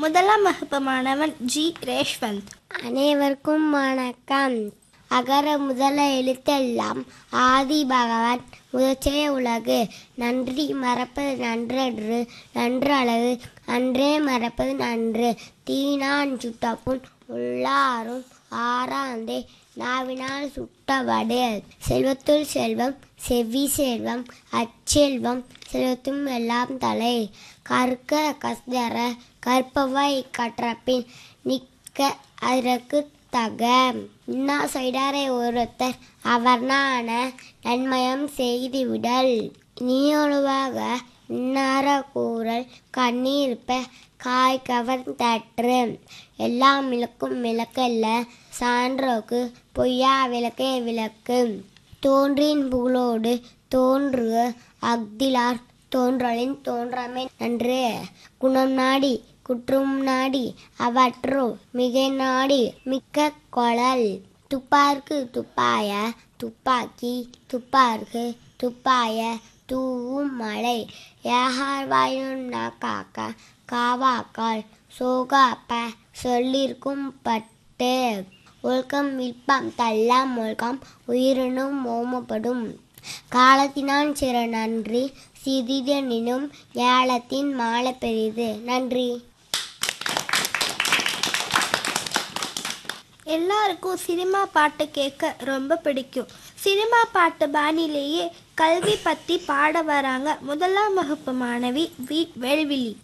முதலாம் வகுப்பு மாணவன் ஜி ரேஷ்வந்த் அனைவருக்கும் வணக்கம் அகர முதல எழுத்தெல்லாம் ஆதி பகவான் முதற்றே உலகு நன்றி மறப்பது நன்றன்று நன்று அழகு அன்றே மறப்பது நன்று தீனான் சுட்டப்புண் உள்ளாரும் ஆறாந்தே நாவினால் சுட்டவடு செல்வத்துள் செல்வம் செவ்வி செல்வம் அச்செல்வம் செல்வத்தும் எல்லாம் தலை கற்க கஸ்தர கற்பவை கற்றபின் நிற்க அதற்கு தக இன்னா செய்டாரை ஒருத்தர் அவர்னான நன்மயம் செய்து விடல் நீயொழுவாக இன்னார கூறல் கண்ணீர்ப்ப காய் கவர்ந்தற்று எல்லாம் விளக்கும் விளக்கல்ல சான்றோக்கு பொய்யா விளக்கே விளக்கு தோன்றின் புகழோடு தோன்றுக அக்திலார் தோன்றலின் தோன்றாமை நன்று குணம் நாடி குற்றும் நாடி அவற்றோ மிகை நாடி மிக்க கொழல் துப்பார்க்கு துப்பாய துப்பாக்கி துப்பார்க்கு துப்பாய தூவும் மழை ஏகார் வாயும் காக்க காவாக்கால் சோகாப்ப சொல்லிருக்கும் பட்டு ஒழுக்கம் வில்பம் தள்ளாம் ஒழுக்கம் உயிரினும் ஓமப்படும் காலத்தினான் சிற நன்றி சிறிதெனினும் ஏலத்தின் மாலை பெரிது நன்றி எல்லாருக்கும் சினிமா பாட்டு கேட்க ரொம்ப பிடிக்கும் சினிமா பாட்டு பாணியிலேயே கல்வி பற்றி பாட வராங்க முதலாம் வகுப்பு மாணவி வி வேல்விழி